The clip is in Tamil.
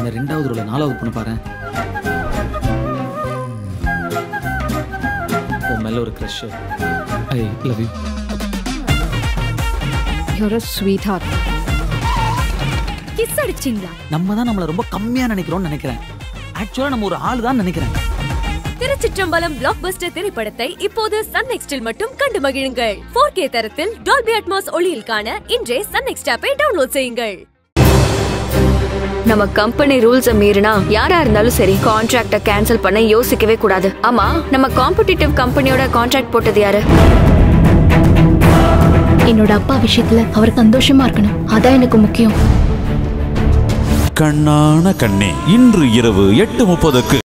அந்த ரெண்டாவது ரோல நாலாவது பொண்ணு பாரு உன் மேல ஒரு crush I love you your sweetheart kiss அடிச்சிங்களா நம்ம தான் நம்மளை ரொம்ப கம்மியா நினைக்கிறோம்னு நினைக்கிறேன் ஆக்சுவலா நம்ம ஒரு ஆள் தான் நினைக்கிறேன் திருச்சிற்றம்பலம் பிளாக் பஸ்டர் திரைப்படத்தை இப்போது சன் நெக்ஸ்டில் மட்டும் கண்டு மகிழுங்கள் 4K தரத்தில் டால்பி அட்மாஸ் ஒளியில் காண இன்றே சன் நெக்ஸ்ட் ஆப்பை டவுன்லோட் செய்யுங்கள் நம்ம கம்பெனி ரூல்ஸ மீறினா யாரா இருந்தாலும் சரி கான்ட்ராக்ட கேன்சல் பண்ண யோசிக்கவே கூடாது ஆமா நம்ம காம்படிட்டிவ் கம்பெனியோட கான்ட்ராக்ட் போட்டது யாரு என்னோட அப்பா விஷயத்துல அவர் சந்தோஷமா இருக்கணும் அதான் எனக்கு முக்கியம் கண்ணான கண்ணே இன்று இரவு எட்டு முப்பதுக்கு